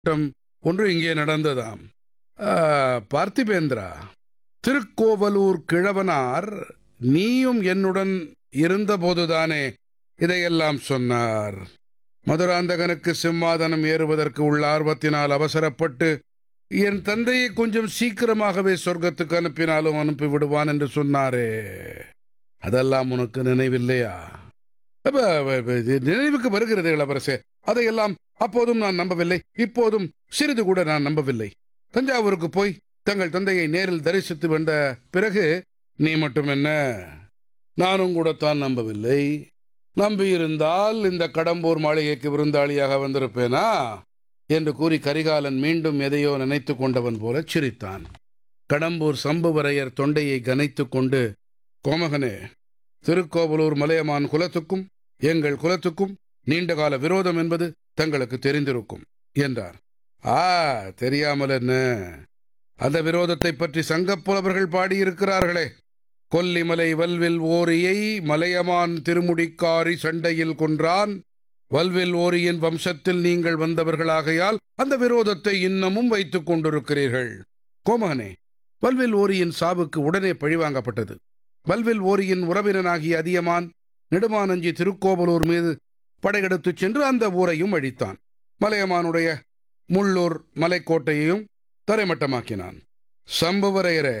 கூட்டம் ஒன்று இங்கே நடந்ததாம் ஆ, பார்த்திபேந்திரா திருக்கோவலூர் கிழவனார் நீயும் என்னுடன் இருந்தபோதுதானே இதையெல்லாம் சொன்னார் மதுராந்தகனுக்கு சிம்மாதனம் ஏறுவதற்கு உள்ள ஆர்வத்தினால் அவசரப்பட்டு என் தந்தையை கொஞ்சம் சீக்கிரமாகவே சொர்க்கத்துக்கு அனுப்பினாலும் அனுப்பி விடுவான் என்று சொன்னாரே அதெல்லாம் உனக்கு நினைவில்லையா அப்ப, அப்ப, அப்ப, இது நினைவுக்கு வருகிறது இளவரசே அதையெல்லாம் அப்போதும் நான் நம்பவில்லை இப்போதும் சிறிது கூட நான் நம்பவில்லை தஞ்சாவூருக்கு போய் தங்கள் தந்தையை நேரில் தரிசித்து வந்த பிறகு நீ மட்டும் என்ன நானும் கூட தான் நம்பவில்லை நம்பியிருந்தால் இந்த கடம்பூர் மாளிகைக்கு விருந்தாளியாக வந்திருப்பேனா என்று கூறி கரிகாலன் மீண்டும் எதையோ நினைத்து கொண்டவன் போல சிரித்தான் கடம்பூர் சம்புவரையர் தொண்டையை கனைத்துக் கொண்டு கோமகனே திருக்கோவலூர் மலையமான் குலத்துக்கும் எங்கள் குலத்துக்கும் நீண்டகால விரோதம் என்பது தங்களுக்கு தெரிந்திருக்கும் என்றார் ஆ தெரியாமல் என்ன அந்த விரோதத்தை பற்றி சங்கப்புலவர்கள் பாடியிருக்கிறார்களே கொல்லிமலை வல்வில் ஓரியை மலையமான் திருமுடிக்காரி சண்டையில் கொன்றான் வல்வில் ஓரியின் வம்சத்தில் நீங்கள் வந்தவர்களாகையால் அந்த விரோதத்தை இன்னமும் வைத்துக் கொண்டிருக்கிறீர்கள் கோமகனே வல்வில் ஓரியின் சாவுக்கு உடனே பழிவாங்கப்பட்டது வல்வில் ஓரியின் உறவினனாகிய அதியமான் நெடுமானஞ்சி திருக்கோவலூர் மீது படையெடுத்துச் சென்று அந்த ஊரையும் அழித்தான் மலையமானுடைய முள்ளூர் மலைக்கோட்டையையும் தரைமட்டமாக்கினான் சம்புவரையரே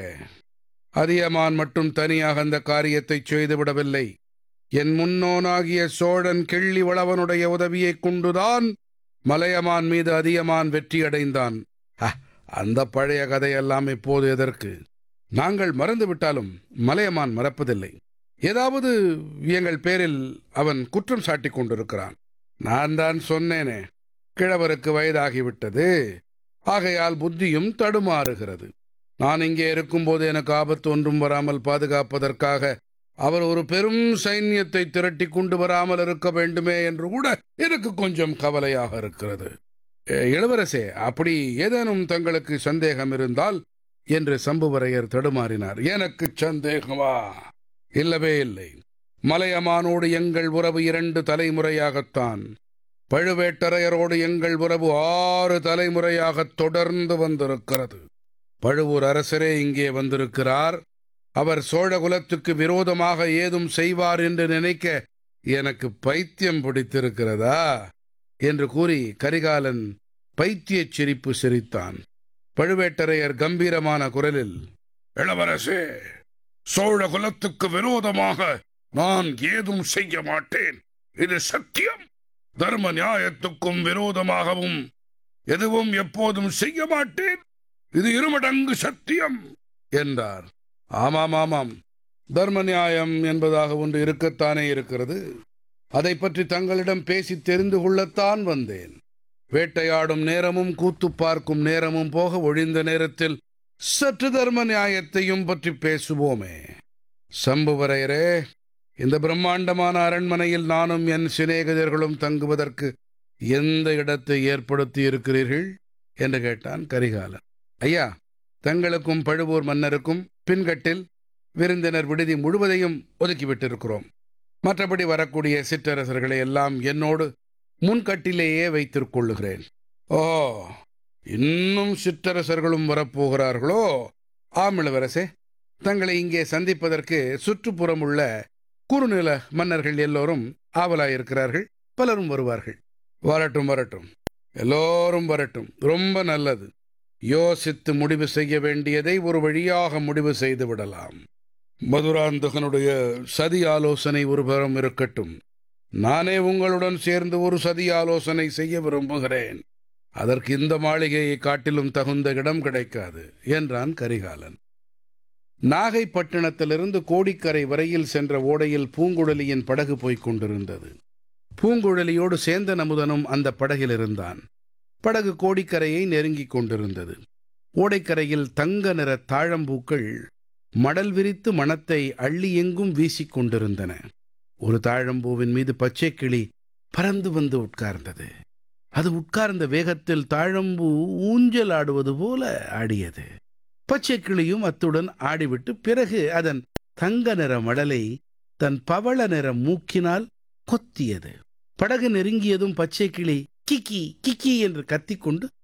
அதியமான் மட்டும் தனியாக அந்த காரியத்தை செய்துவிடவில்லை என் முன்னோனாகிய சோழன் கிள்ளி வளவனுடைய உதவியைக் கொண்டுதான் மலையமான் மீது அதியமான் வெற்றியடைந்தான் அ, அந்த பழைய கதையெல்லாம் இப்போது எதற்கு நாங்கள் மறந்துவிட்டாலும் மலையமான் மறப்பதில்லை ஏதாவது எங்கள் பேரில் அவன் குற்றம் சாட்டிக் கொண்டிருக்கிறான் நான் தான் சொன்னேனே கிழவருக்கு வயதாகிவிட்டது ஆகையால் புத்தியும் தடுமாறுகிறது நான் இங்கே இருக்கும்போது எனக்கு ஆபத்து ஒன்றும் வராமல் பாதுகாப்பதற்காக அவர் ஒரு பெரும் சைன்யத்தை திரட்டி கொண்டு வராமல் இருக்க வேண்டுமே என்று கூட எனக்கு கொஞ்சம் கவலையாக இருக்கிறது "ஏ, இளவரசே அப்படி ஏதேனும் தங்களுக்கு சந்தேகம் இருந்தால் என்று சம்புவரையர் தடுமாறினார் எனக்கு சந்தேகமா இல்லவே இல்லை மலையமானோடு எங்கள் உறவு இரண்டு தலைமுறையாகத்தான் பழுவேட்டரையரோடு எங்கள் உறவு ஆறு தலைமுறையாக தொடர்ந்து வந்திருக்கிறது பழுவூர் அரசரே இங்கே வந்திருக்கிறார் அவர் சோழகுலத்துக்கு விரோதமாக ஏதும் செய்வார் என்று நினைக்க எனக்கு பைத்தியம் பிடித்திருக்கிறதா என்று கூறி கரிகாலன் பைத்தியச் சிரிப்பு சிரித்தான் பழுவேட்டரையர் கம்பீரமான குரலில் இளவரசே சோழ குலத்துக்கு விரோதமாக நான் ஏதும் செய்ய மாட்டேன் இது சத்தியம் தர்ம நியாயத்துக்கும் விரோதமாகவும் எதுவும் எப்போதும் செய்ய மாட்டேன் இது இருமடங்கு சத்தியம் என்றார் ஆமாம் ஆமாம் தர்ம நியாயம் என்பதாக ஒன்று இருக்கத்தானே இருக்கிறது அதை பற்றி தங்களிடம் பேசி தெரிந்து கொள்ளத்தான் வந்தேன் வேட்டையாடும் நேரமும் கூத்து பார்க்கும் நேரமும் போக ஒழிந்த நேரத்தில் சற்று தர்ம நியாயத்தையும் பற்றி பேசுவோமே சம்புவரையரே இந்த பிரம்மாண்டமான அரண்மனையில் நானும் என் சிநேகிதர்களும் தங்குவதற்கு எந்த இடத்தை ஏற்படுத்தி இருக்கிறீர்கள் என்று கேட்டான் கரிகாலன் ஐயா தங்களுக்கும் பழுவூர் மன்னருக்கும் பின்கட்டில் விருந்தினர் விடுதி முழுவதையும் ஒதுக்கிவிட்டிருக்கிறோம் மற்றபடி வரக்கூடிய சிற்றரசர்களை எல்லாம் என்னோடு முன்கட்டிலேயே வைத்திருக் கொள்ளுகிறேன் ஓ இன்னும் சிற்றரசர்களும் வரப்போகிறார்களோ ஆம் இளவரசே தங்களை இங்கே சந்திப்பதற்கு சுற்றுப்புறம் உள்ள குறுநில மன்னர்கள் எல்லோரும் ஆவலாயிருக்கிறார்கள் பலரும் வருவார்கள் வரட்டும் வரட்டும் எல்லோரும் வரட்டும் ரொம்ப நல்லது யோசித்து முடிவு செய்ய வேண்டியதை ஒரு வழியாக முடிவு செய்து விடலாம் மதுராந்தகனுடைய சதி ஆலோசனை ஒரு புறம் இருக்கட்டும் நானே உங்களுடன் சேர்ந்து ஒரு சதி ஆலோசனை செய்ய விரும்புகிறேன் அதற்கு இந்த மாளிகையை காட்டிலும் தகுந்த இடம் கிடைக்காது என்றான் கரிகாலன் நாகைப்பட்டினத்திலிருந்து கோடிக்கரை வரையில் சென்ற ஓடையில் பூங்குழலியின் படகு போய்க் கொண்டிருந்தது பூங்குழலியோடு சேந்தன் அமுதனும் அந்த படகில் இருந்தான் படகு கோடிக்கரையை நெருங்கிக் கொண்டிருந்தது ஓடைக்கரையில் தங்க நிற தாழம்பூக்கள் மடல் விரித்து மணத்தை அள்ளி எங்கும் வீசிக் கொண்டிருந்தன ஒரு தாழம்பூவின் மீது பச்சை கிளி பறந்து வந்து உட்கார்ந்தது அது உட்கார்ந்த வேகத்தில் தாழம்பூ ஊஞ்சல் ஆடுவது போல ஆடியது பச்சை கிளியும் அத்துடன் ஆடிவிட்டு பிறகு அதன் தங்க நிற மடலை தன் பவள நிற மூக்கினால் கொத்தியது படகு நெருங்கியதும் பச்சை கிளி கிக்கி கிக்கி என்று கத்திக்கொண்டு